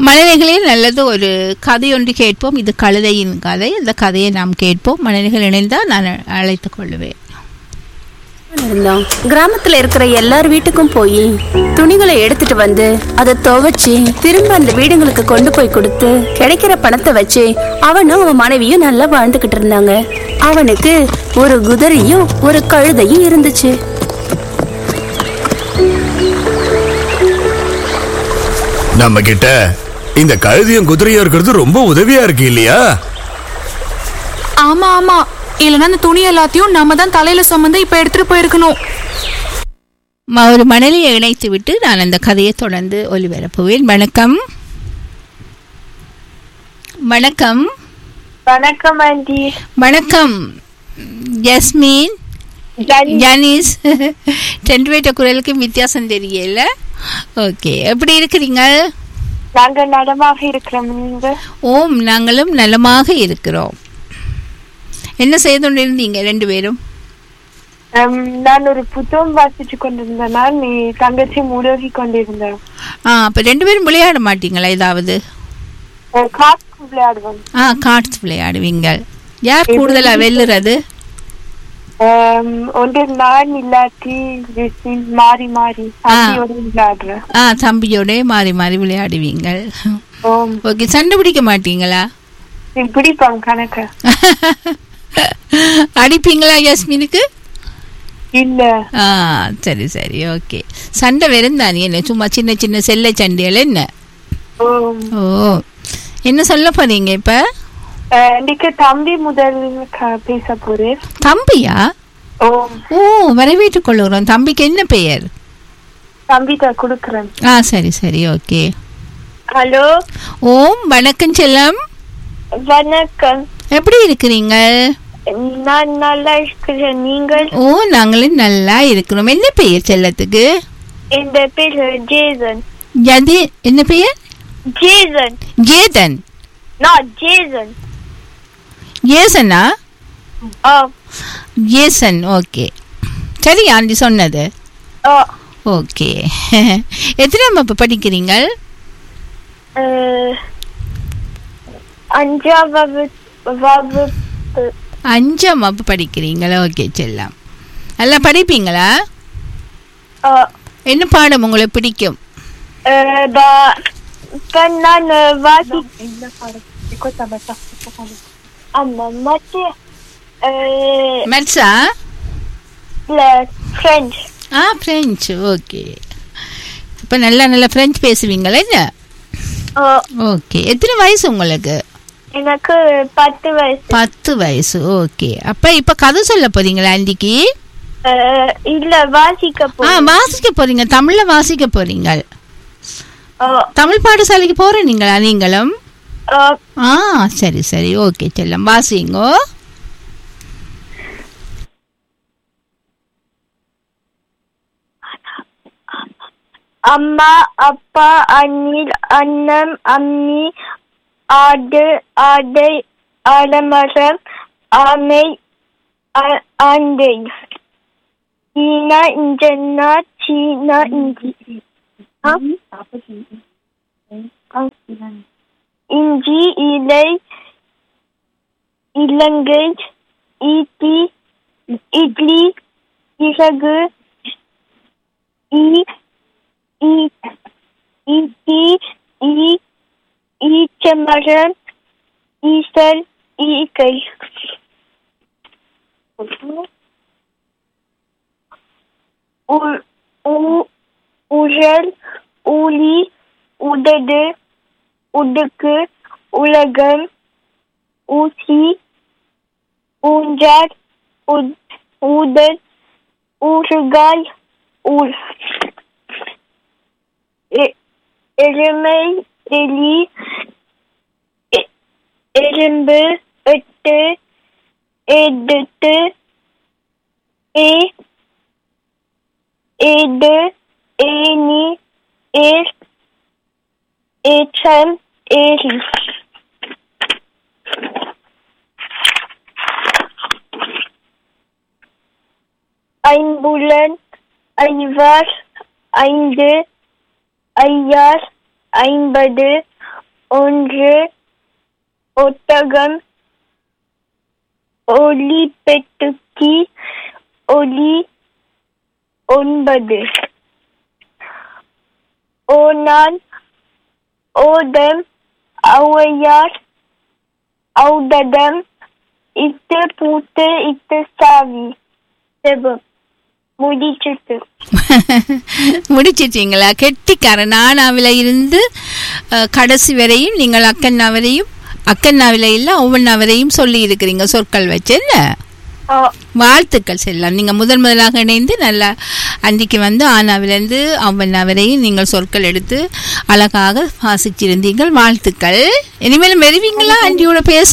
மனிதர்களில் நல்லது ஒரு கதை ஒன்று கேட்போம் இது கழுதையின் கதை இந்த கதையை நாம் கேட்போம் மனிதர்கள் இணைந்தால் நான் அழைத்துக் கொள்ளுவேன் இருந்தோம் கிராமத்துல இருக்கிற எல்லார் வீட்டுக்கும் போய் துணிகளை எடுத்துட்டு வந்து அதை துவைச்சு திரும்ப அந்த வீடுங்களுக்கு கொண்டு போய் கொடுத்து கிடைக்கிற பணத்தை வச்சு அவனும் அவன் மனைவியும் நல்லா வாழ்ந்துகிட்டு இருந்தாங்க அவனுக்கு ஒரு குதிரையும் ஒரு கழுதையும் இருந்துச்சு நம்ம கிட்ட இந்த கழுதியும் குதிரையும் இருக்கிறது ரொம்ப உதவியா இருக்கு இல்லையா ஆமா ஆமா இல்லைன்னா அந்த துணி எல்லாத்தையும் நம்ம தான் தலையில சுமந்து இப்ப எடுத்துட்டு போயிருக்கணும் ம- ஒரு மணலியை இணைத்து விட்டு நான் அந்த கதையை தொடர்ந்து ஒளிபரப்புவேன் வணக்கம் வணக்கம் வணக்கம் ஆண்டி வணக்கம் ஜஸ்மின் ஜானிஸ் ரெண்டு பேர்ட்ட குரலுக்கும் வித்தியாசம் தெரியல ஓகே எப்படி இருக்கிறீங்க நாங்க நலமாக இருக்கிறோம் நீங்க ஓம் நாங்களும் நலமாக இருக்கிறோம் என்ன செய்து கொண்டிருந்தீங்க ரெண்டு பேரும் ஹம், நான் ஒரு புத்தகம் வாசிச்சு கொண்டிருந்தேனா நீ தங்கச்சி உதவி கொண்டிருந்தேன் ஆ அப்போ ரெண்டு பேரும் விளையாட மாட்டீங்களா ஏதாவது அஹ், காத்து விளையாடுவோம் ஆ கார்ட்ஸ் விளையாடுவீங்க யார் கூடுதலாக வெல்லுறது ஹம், ஒன்று நான் இல்லாட்டி ஜெஸ்மின் மாறி மாறி அப்படியோட விளையாடுறேன் ஆ தம்பியோட மாறி மாறி விளையாடுவீங்க ஓம் ஓகே சண்டை பிடிக்க மாட்டீங்களா பிடிப்பாங்க கணக்கு அடிப்பீங்களா யஸ்மினுக்கு இல்ல ஆ சரி சரி ஓகே சண்டை வெறும் தானே என்ன சும்மா சின்ன சின்ன செல்லை சண்டைகள் என்ன ஓம் ஓ என்ன சொல்ல போறீங்க இப்ப அஹ், இன்னைக்கு தம்பி முதல் க- பேச போறேன் தம்பியா ஓம் ஓ வரவேற்றுக் கொள்ளுகிறோம் தம்பிக்கு என்ன பெயர் தம்பிட்ட கொடுக்குறேன் ஆ சரி சரி ஓகே ஹலோ ஓம் வணக்கம் செல்லம் வணக்கம் எப்படி இருக்கிறீங்க நான் நல்லா இருக்கிறேன் நீங்கள் ஓ நாங்களும் நல்லா இருக்கிறோம் என்ன பெயர் செல்லத்துக்கு இந்த பேர் ஜேசன் அது என்ன பெயர் ஜேசன் ஜேதன் not ஜேசன் ஏசனா ஆ ஏசன் ஓகே சரி ஆண்டி சொன்னது ஆ ஓகே எத்தனை இப்போ படிக்கிறீங்க அஹ், அஞ்சாம் வகுப்பு வகுப்பு அஞ்சாம் வகுப்பு படிக்கிறீங்களா ஓகே செல்லம் நல்லா படிப்பீங்களா ஆ, என்ன பாடம் உங்களுக்கு பிடிக்கும் அஹ், ப- இப்ப நான் வாசி ஆமா மற்ற அஹ், மெட்ஸா இல்ல ஃப்ரெஞ்ச் ஆ ஃப்ரெஞ்சு ஓகே இப்போ நல்லா நல்லா ஃப்ரெஞ்சு பேசுவீங்களா என்ன ஓகே எத்தனை வயசு உங்களுக்கு எனக்கு பத்து வயசு பத்து வயசு ஓகே அப்போ இப்போ கதை சொல்ல போறீங்களா ஆண்டிக்கு அஹ், இல்ல வாசிக்க ஆ போறேன் வாசிக்க போறீங்க தமிழ்ல வாசிக்க போறீங்க ஆ, தமிழ் பாடசாலைக்கு போறீங்களா நீங்களும் ஆ, ஆ சரி சரி ஓகே செல்லம் வாசிங்கோ அம்மா அப்பா அண்ணில் அண்ணன் அம்மி ஆடு ஆடை ஆலமரம் ஆமை ஆ- ஆண்டை ஈனா இஞ்சன்னா சீனா இஞ்சி ஆ? இஞ்சி இலை இலங்கை ஈட்டி இட்லி இறகு ஈ ஈ- ஈட்டி ஈ ஈச்சமரம் ஈசல் ஈக்கை உ- உ- உழல் ஊலி உதடு உடுக்கு உலகம் ஊசி ஊஞ்சார் உத்- ஊதல் ஊறுகாய் ஊர் எ- எருமை எலி எ- எறும்பு எட்டு எடுத்து ஏ ஏடு ஏனி ஏர் ஏற்றம் ஏரி ஐம்புலன் ஐவார் ஐந்து ஐயார் ஐம்பது ஒன்று ஒட்டகம் ஒலி பெட்டுக்கி ஒலி ஒன்பது ஓனான் ஓதம் ஔவையார் ஔததம் இட்டு பூத்து இட்டு சாவி செபம் முடிச்சிட்டு முடிச்சிட்டீங்களா கெட்டிக்காரன் நானாவில இருந்து அஹ், கடைசி வரையும் நீங்கள் அக்கண்ணா வரையும் அக்கண்ணாவில இல்ல ஒவ்வொன்றா வரையும் சொல்லி இருக்கிறீங்க சொற்கள் வச்சு என்ன ஆ, வாழ்த்துக்கள் செல்லாம் நீங்க முதன் முதலாக இணைந்து நல்லா அன்றைக்கு வந்து ஆனாவிலிருந்து அவ்வண்ணா வரையும் நீங்கள் சொற்கள் எடுத்து அழகாக வாசிச்சிருந்தீங்கள் வாழ்த்துக்கள் இனிமேலும் வருவீங்களா ஆண்டியோட பேச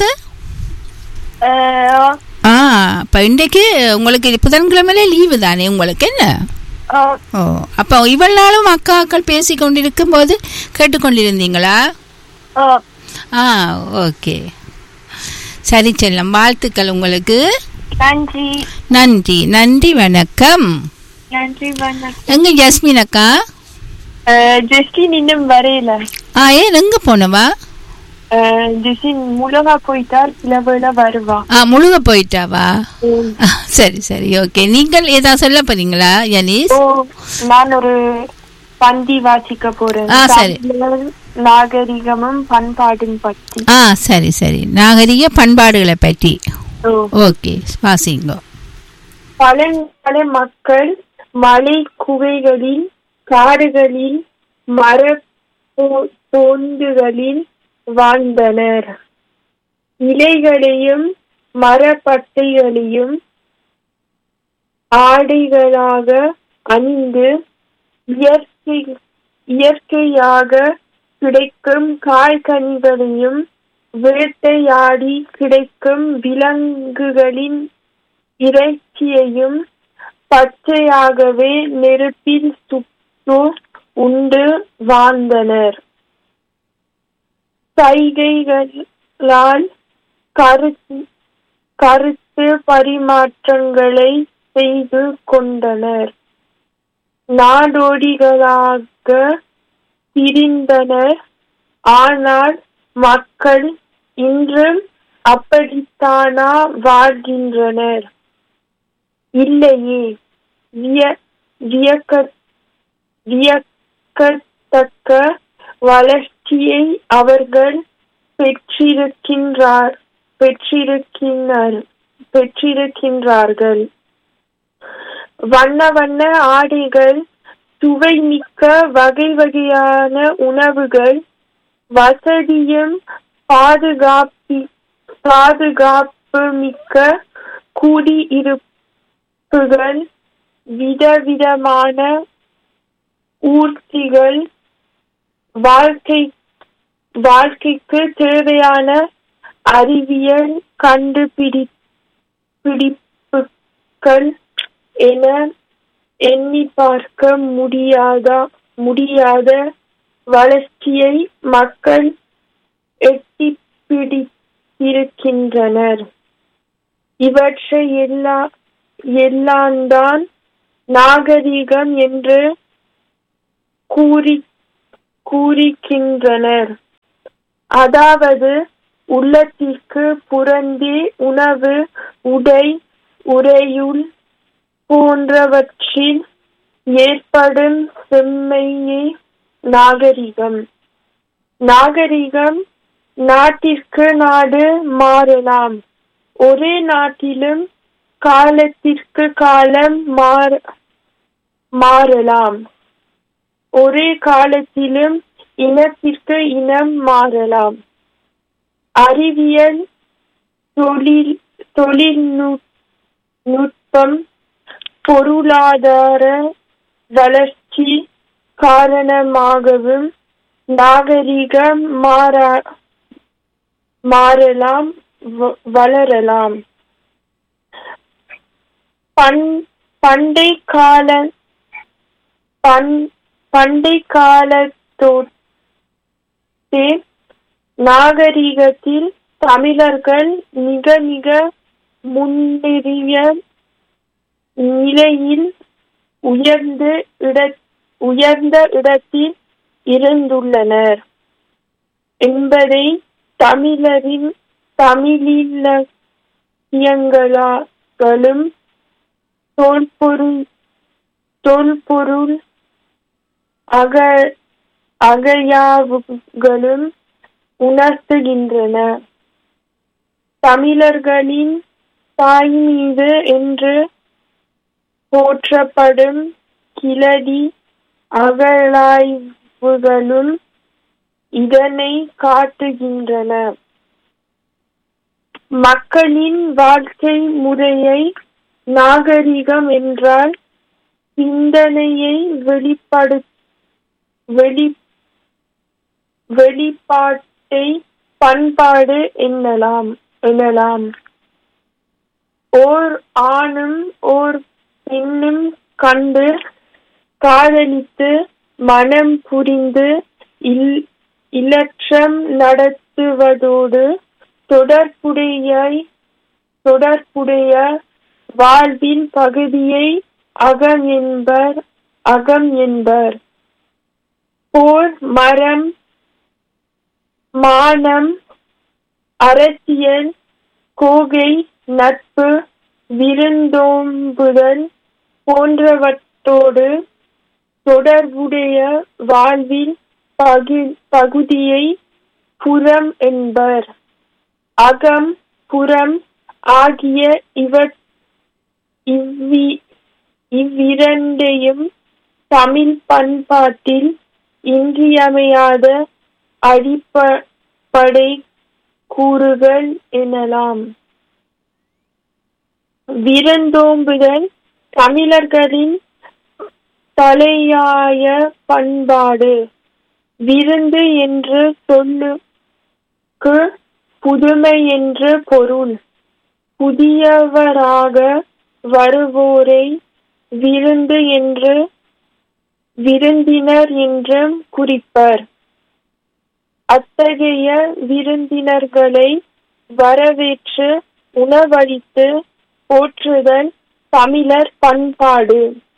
அஹ், ஆ அப்ப இன்றைக்கு உங்களுக்கு புதன்கிழமையில லீவு தானே உங்களுக்கு என்ன ஆ, ஓ அப்போ இவ்வளவு நாளும் அக்காக்கள் பேசி கொண்டிருக்கும் போது கேட்டுக்கொண்டிருந்தீங்களா ஆ, ஆ ஓகே சரி செல்லம் வாழ்த்துக்கள் உங்களுக்கு நன்றி நன்றி நன்றி வணக்கம் நன்றி வணக்கம் எங்க ஜஸ்மின் அக்கா அஹ், ஜெஸ்டின் இன்னும் வரையில ஆ ஏன் எங்க போனவா அஹ், ஜெஸ்டின் முழுகா போயிட்டார் சில வேளை வருவா ஆ முழுக போயிட்டாவா ஆ, சரி சரி ஓகே நீங்கள் ஏதாவது சொல்ல போறீங்களா யனீஸ் ஓ நான் ஒரு பந்தி வாசிக்க போறேன் ஆ, சரி. தமிழர் நாகரிகமும் பண்பாடும் பற்றி ஆ சரி சரி நாகரிக பண்பாடுகளை பற்றி ஓ ஓகே வாசிங்க பழங்கால மக்கள் மலை குகைகளில் காடுகளில் மர போ- தோண்டுகளில் வாழ்ந்தனர் இலைகளையும் மரப்பட்டைகளையும் ஆடைகளாக அணிந்து இயற்கை இயற்கையாக கிடைக்கும் காய்கனிகளையும் வேட்டையாடி கிடைக்கும் விலங்குகளின் இறைச்சியையும் பச்சையாகவே நெருப்பில் சுட்டு உண்டு வாழ்ந்தனர் சைகைகளால் கருத்து கருத்து பரிமாற்றங்களை செய்து கொண்டனர் நாடோடிகளாக பிரிந்தனர் ஆனால் மக்கள் இன்றும் அப்படித்தானா வாழ்கின்றனர் இல்லையே விய- வியக்க வியக்கத்தக்க வளர்ச்சியை அவர்கள் பெற்றிருக்கின்றார் பெற்றிருக்கின்றார் பெற்றிருக்கின்றார்கள் வண்ண வண்ண ஆடைகள் சுவை மிக்க வகை வகையான உணவுகள் வசதியும் பாதுகாப்பி பாதுகாப்பு மிக்க குடியிருப்புகள் விதவிதமான ஊர்த்திகள் வாழ்க்கை வாழ்க்கைக்கு தேவையான அறிவியல் கண்டுபிடி பிடிப்புகள் என எண்ணி பார்க்க முடியாத முடியாத வளர்ச்சியை மக்கள் எட்டி பிடித்திருக்கின்றனர் இவற்றை எல்லா எல்லாம்தான் நாகரிகம் என்று கூறி கூறிக்கின்றனர் அதாவது உள்ளத்திற்கு புறந்தே உணவு உடை உறையுள் போன்றவற்றில் ஏற்படும் செம்மையே நாகரிகம் நாகரிகம் நாட்டிற்கு நாடு மாறலாம் ஒரே நாட்டிலும் காலத்திற்கு காலம் மாற மாறலாம் ஒரே காலத்திலும் இனத்திற்கு இனம் மாறலாம் அறிவியல் தொழில் தொழில்நுட்பம் பொருளாதார வளர்ச்சி காரணமாகவும் நாகரிகம் மாறா மாறலாம் வ- வளரலாம் பண் பண்டை கால பண் பண்டை காலத்தோட்டே நாகரிகத்தில் தமிழர்கள் மிக மிக முன்னேறிய நிலையில் உயர்ந்து இட உயர்ந்த இடத்தில் இருந்துள்ளனர் என்பதை தமிழரின் தமிழிலக்கியங்களும் தொல்பொருள் தொல்பொருள் அக அகையாவுகளும் உணர்த்துகின்றன தமிழர்களின் தாய் மீது என்று போற்றப்படும் கிளடி அகழாய்வுகளும் இதனை காட்டுகின்றன மக்களின் வாழ்க்கை முறையை நாகரிகம் என்றால் சிந்தனையை வெளிப்படு வெளி வெளிப்பாட்டை பண்பாடு என்னலாம் எனலாம் ஓர் ஆணும் ஓர் பெண்ணும் கண்டு காதலித்து மனம் புரிந்து இல் இலட்சம் நடத்துவதோடு தொடர்புடைய தொடர்புடைய வாழ்வின் பகுதியை அகம் என்பர் அகம் என்பர் போர் மரம் மானம் அரசியல் கோகை நட்பு விருந்தோம்புதல் போன்றவற்றோடு தொடர்புடைய வாழ்வில் பகு பகுதியை புறம் என்பர் அகம் புறம் ஆகிய இவற் இவ்வி இவ்விரண்டையும் தமிழ் பண்பாட்டில் இன்றியமையாத அடிப்படை கூறுகள் எனலாம் விருந்தோம்புதல் தமிழர்களின் தலையாய பண்பாடு விருந்து என்று சொல்லுக்கு புதுமை என்று பொருள் புதியவராக வருவோரை விருந்து என்று விருந்தினர் என்றும் குறிப்பர் அத்தகைய விருந்தினர்களை வரவேற்று உணவளித்து போற்றுதல் தமிழர் பண்பாடு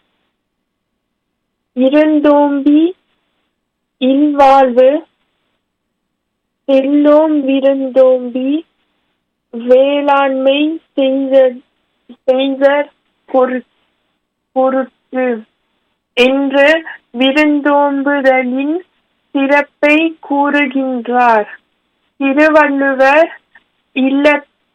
இருந்தோம்பி இல்வாழ்வு செல்லோம் விருந்தோம்பி வேளாண்மை செய்த- செய்தற் பொரு- பொருட்டு என்று விருந்தோம்புதலின் சிறப்பை கூறுகின்றார் திருவள்ளுவர் இல்ல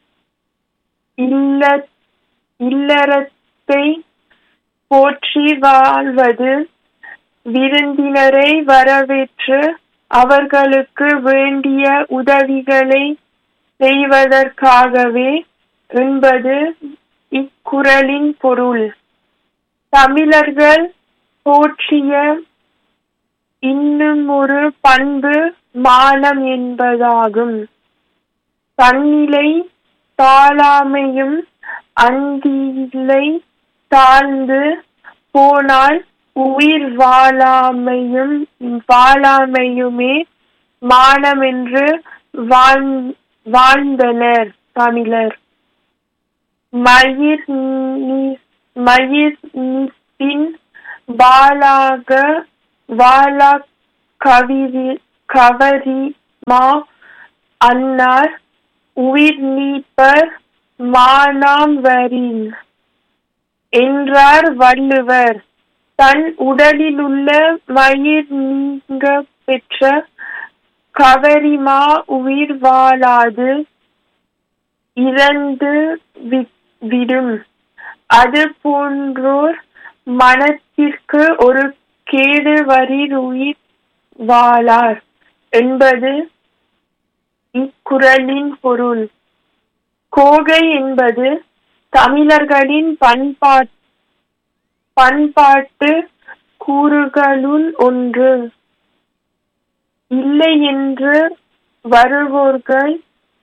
இல்ல இல்லறத்தை போற்றி வாழ்வது விருந்தினரை வரவேற்று அவர்களுக்கு வேண்டிய உதவிகளை செய்வதற்காகவே என்பது இக்குறளின் பொருள் தமிழர்கள் போற்றிய இன்னும் ஒரு பண்பு மானம் என்பதாகும் தன்னிலை தாழாமையும் அந்திலை தாழ்ந்து போனால் உயிர் வாழாமையும் வாழாமையுமே மானம் என்று வாழ்- வாழ்ந்தனர் தமிழர் மயிர் நீ- மயிர் நீப்பின் வாளாக வாழா கவிரி கவரிமா அன்னார் உயிர் நீப்பர் மானாம் வரின் என்றார் வள்ளுவர் தன் உடலிலுள்ள மயிர் நீங்க பெற்ற கவரிமா உயிர் வாழாது இறந்து வி- விடும் அது போன்றோர் மனத்திற்கு ஒரு கேடு வரில் உயிர் வாழார் என்பது இக்குறளின் பொருள் கோகை என்பது தமிழர்களின் பண்பாட் பண்பாட்டு கூறுகளுள் ஒன்று இல்லை என்று வருவோர்கள்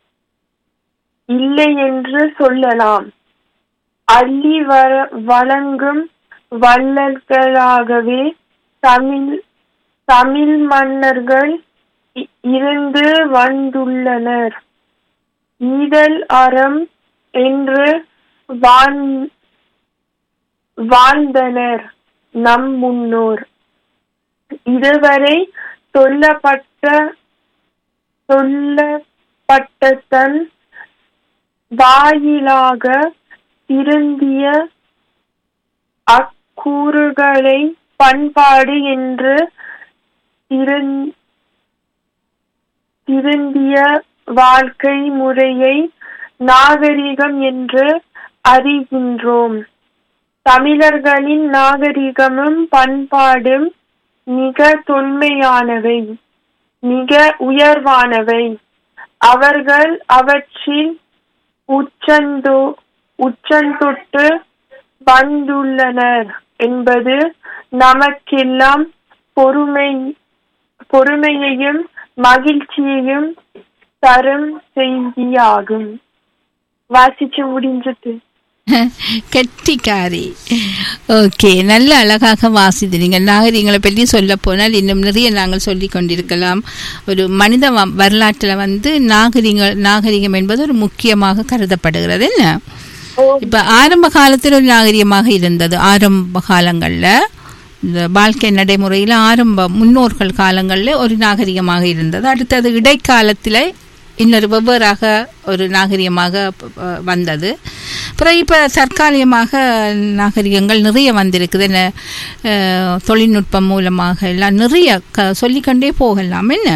இல்லை என்று சொல்லலாம் அள்ளி வர வழங்கும் வள்ளல்களாகவே தமிழ் தமிழ் மன்னர்கள் இ- இருந்து வந்துள்ளனர் ஈதல் அறம் என்று வாழ்- வாழ்ந்தனர் நம் முன்னோர் இதுவரை சொல்லப்பட்ட சொல்லப்பட்டதன் வாயிலாக திருந்திய அக்கூறுகளை பண்பாடு என்று திறன்- திருந்திய வாழ்க்கை முறையை நாகரிகம் என்று அறிகின்றோம் தமிழர்களின் நாகரிகமும் பண்பாடும் மிக தொன்மையானவை மிக உயர்வானவை அவர்கள் அவற்றில் உச்சந்தோ உச்சந்தொட்டு வந்துள்ளனர் என்பது நமக்கெல்லாம் பொறுமை பொறுமையையும் மகிழ்ச்சியையும் தரும் செய்தியாகும் வாசிச்சு முடிஞ்சது கெட்டிக்காரி ஓகே நல்ல அழகாக வாசித்தீங்க நாகரிகங்களை பற்றி சொல்ல போனால் இன்னும் நிறைய நாங்கள் சொல்லி கொண்டிருக்கலாம் ஒரு மனித வ- வரலாற்றில் வந்து நாகரிக நாகரிகம் என்பது ஒரு முக்கியமாக கருதப்படுகிறது என்ன இப்போ ஆரம்ப காலத்தில் ஒரு நாகரிகமாக இருந்தது ஆரம்ப காலங்களில் இந்த வாழ்க்கை நடைமுறையில் ஆரம்ப முன்னோர்கள் காலங்களில் ஒரு நாகரிகமாக இருந்தது அடுத்தது இடைக்காலத்தில் இன்னொரு வெவ்வேறாக ஒரு நாகரிகமாக ப- ப- வந்தது அப்புறம் இப்போ தற்காலிகமாக நாகரிகங்கள் நிறைய வந்திருக்குது என்ன அஹ், தொழில்நுட்பம் மூலமாக எல்லாம் நிறைய க சொல்லிக்கொண்டே போகலாம் என்ன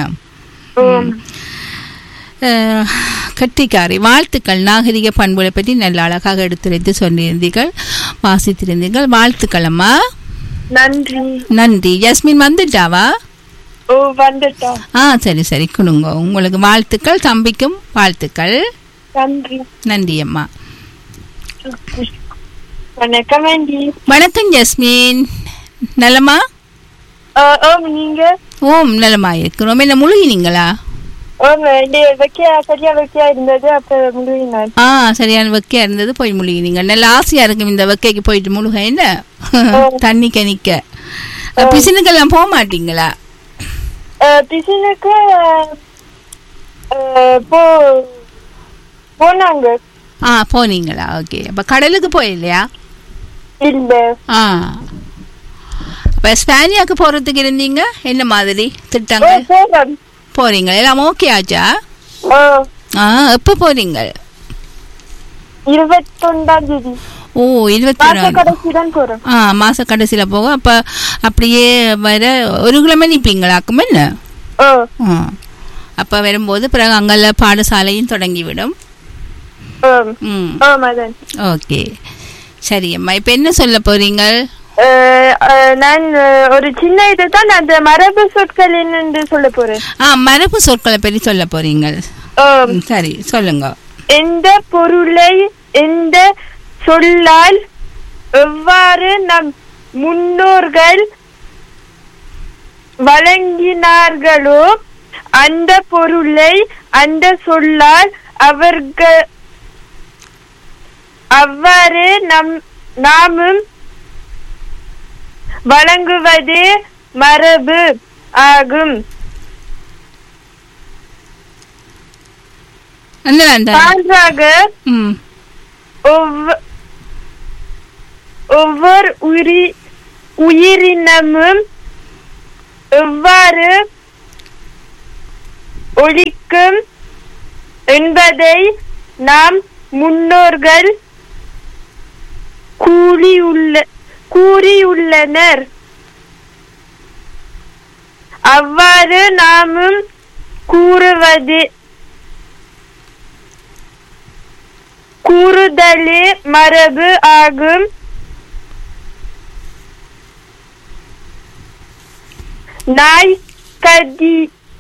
அஹ், கெட்டிக்காரி வாழ்த்துக்கள் நாகரிக பண்புகளை பற்றி நல்ல அழகாக எடுத்துரைத்து சொல்லியிருந்தீர்கள் வாசித்திருந்தீர்கள் வாழ்த்துக்கள் அம்மா நன்றி நன்றி ஜஸ்மின் வந்துட்டாவா ஓ வந்துட்டா ஆ சரி சரி கொடுங்க உங்களுக்கு வாழ்த்துக்கள் தம்பிக்கும் வாழ்த்துக்கள் நன்றி நன்றி அம்மா வணக்கம் ஆண்டி வணக்கம் ஜஸ்மின் நலமா ஓம் நீங்க ஓம் நலமா இருக்கிறோம் என்ன முழுகினீங்களா ஓம் டே வைக்கியா சரியா வைக்கியா இருந்தது அப்ப முடிவினார் ஆ சரியான வெக்கையா இருந்தது போய் முழுகினீங்க நல்ல ஆசையா இருக்கும் இந்த வெக்கைக்கு போயிட்டு முழுக என்ன தண்ணி கணிக்க பிசினுக்கெல்லாம் போக மாட்டீங்களா பிசினுக்கு போ போனாங்க ஆ போனீங்களா ஓகே அப்ப கடலுக்கு போயில்லையா இல்ல ஆ அப்ப ஸ்பானியாக்கு போறதுக்கு இருந்தீங்க என்ன மாதிரி ஓ திட்டங்கள் போறோம் போறீங்க எல்லாம் ஓகே ஆச்சா ஓ ஆ எப்போ போறீங்க இருபத்தொண்டாம் தேதி ஓ இருபத்தி மாச நாலு கடைசி தான் போறோம் ஆ மாச கடைசியில போக அப்ப அப்படியே வர ஒரு கிழமை நிற்பீங்களாக்கும் என்ன ஓ ஆ. அப்ப வரும்போது பிறகு அங்கெல்லாம் பாடசாலையும் தொடங்கிவிடும் ஓம் ம் ஓம் அதான் ஓகே சரி அம்மா இப்ப என்ன சொல்ல போறீங்க அஹ், அஹ், நான் அஹ், ஒரு சின்ன இதுதான் அந்த மரபு சொற்கள் என்னன்னு சொல்ல போறேன் ஆ மரபு சொற்களை பற்றி சொல்ல போறீங்க ஓம். ம், சரி சொல்லுங்க எந்த பொருளை எந்த சொல்லால் எவ்வாறு நம் முன்னோர்கள் வழங்கினார்களோ அந்த பொருளை அந்த சொல்லால் அவர்கள் அவ்வாறு நம் நாமும் வழங்குவது மரபு ஆகும் அந்த அந்த சான்றாக ம் ஒவ்வொ- ஒவ்வொரு உயிரி உயிரினமும் எவ்வாறு ஒழிக்கும் என்பதை நாம் முன்னோர்கள் கூறியுள்ள கூறியுள்ளனர் அவ்வாறு நாமும் கூறுவது கூறுதலே மரபு ஆகும் நாய் கதி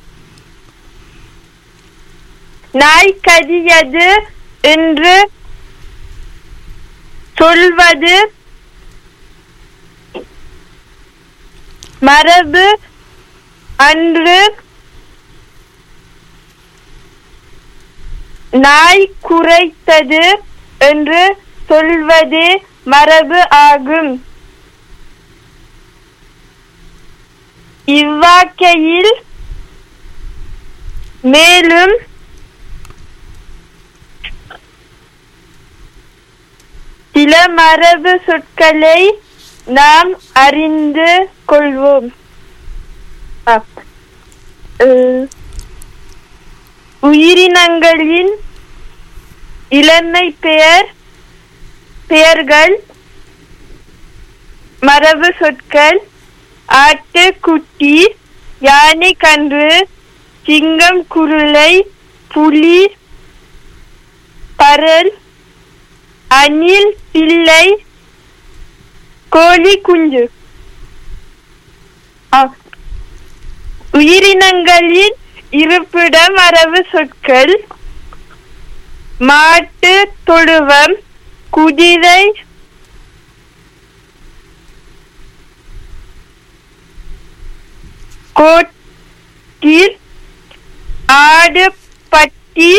நாய் கதியது என்று சொல்வது மரபு அன்று நாய் குறைத்தது என்று சொல்வது மரபு ஆகும் இவ்வாக்கையில் மேலும் சில மரபு சொற்களை நாம் அறிந்து கொள்வோம் அ, அஹ், உயிரினங்களின் இளமை பெயர் பெயர்கள் மரபு சொற்கள் ஆட்டு குட்டி யானை கன்று சிங்கம் குருளை புலி பரல் அணில் பிள்ளை கோழி குஞ்சு ஆ. உயிரினங்களின் இருப்பிட மரபு சொற்கள் மாட்டு தொழுவம் குதிரை கோட்டில் ஆடு பட்டி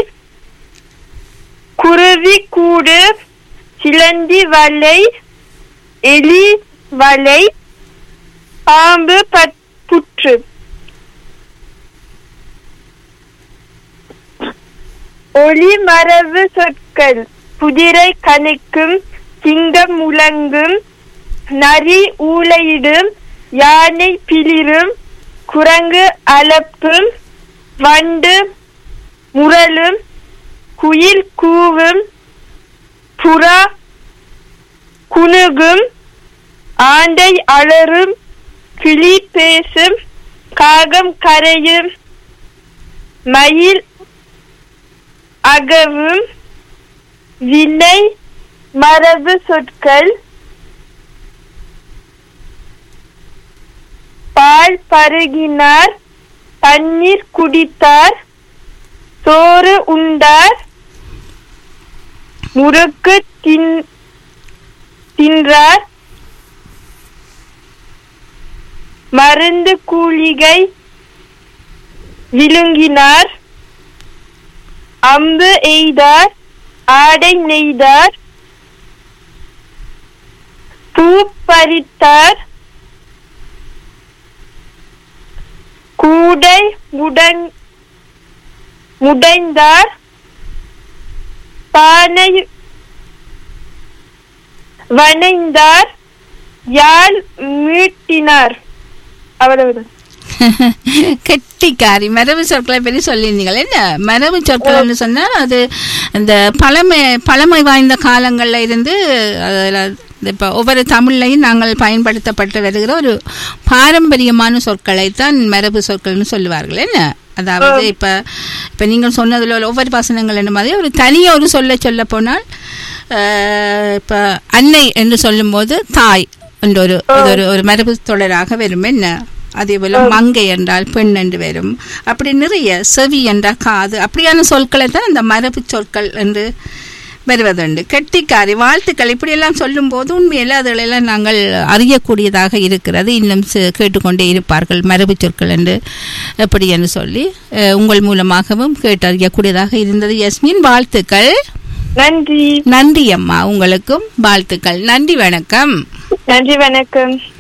குருவி கூடு சிலந்தி வலை எலி வலை பாம்பு பட்- புற்று ஒளி மரபு சொற்கள் குதிரை கணிக்கும் சிங்கம் முழங்கும் நரி ஊளையிடும் யானை பிளிரும் குரங்கு அலப்பும் வண்டு முரலும் குயில் கூவும் புறா குணுகும் ஆண்டை அலறும் கிளி பேசும் காகம் கரையும் மயில் அகவும் வினை மரபு சொற்கள் பால் பருகினார் தண்ணீர் குடித்தார் சோறு உண்டார் முறுக்கு தின் தின்றார் மருந்து கூலிகை விழுங்கினார் அம்பு எய்தார் ஆடை நெய்தார் பூ பறித்தார் கூடை முடங் முடைந்தார் பானை வணைந்தார் யாழ் மீட்டினார் அவ்வளவுதான் கெட்டிக்காரி மரபு சொற்களை பற்றி சொல்லியிருந்தீங்கள் என்ன மரபு சொற்கள்னு சொன்னால் அது இந்த பழமை பழமை வாய்ந்த காலங்களில் இருந்து அதில் இப்போ ஒவ்வொரு தமிழ்லையும் நாங்கள் பயன்படுத்தப்பட்டு வருகிற ஒரு பாரம்பரியமான சொற்களை தான் மரபு சொற்கள்னு சொல்லுவார்கள் என்ன அதாவது இப்போ இப்போ நீங்கள் சொன்னதில் உள்ள ஒவ்வொரு வசனங்கள் என்ன மாதிரி ஒரு தனியாக ஒரு சொல்ல சொல்ல போனால் இப்போ அன்னை என்று சொல்லும்போது தாய் என்ற ஒரு இது ஒரு ஒரு மரபு தொடராக வரும் என்ன அதே போல மங்கை என்றால் பெண் என்று வரும் அப்படி நிறைய செவி என்றால் காது அப்படியான சொற்களை தான் இந்த மரபு சொற்கள் என்று வருவதுண்டு கெட்டிக்காரி வாழ்த்துக்கள் இப்படியெல்லாம் சொல்லும்போது உண்மையில் அதுகளெல்லாம் நாங்கள் அறியக்கூடியதாக இருக்கிறது இன்னும் ச- கேட்டுக்கொண்டே இருப்பார்கள் மரபு சொற்கள் என்று எப்படி என்று சொல்லி அஹ், உங்கள் மூலமாகவும் கேட்டு அறியக்கூடியதாக இருந்தது யஸ்மின் வாழ்த்துக்கள் நன்றி நன்றி அம்மா உங்களுக்கும் வாழ்த்துக்கள் நன்றி வணக்கம் நன்றி வணக்கம்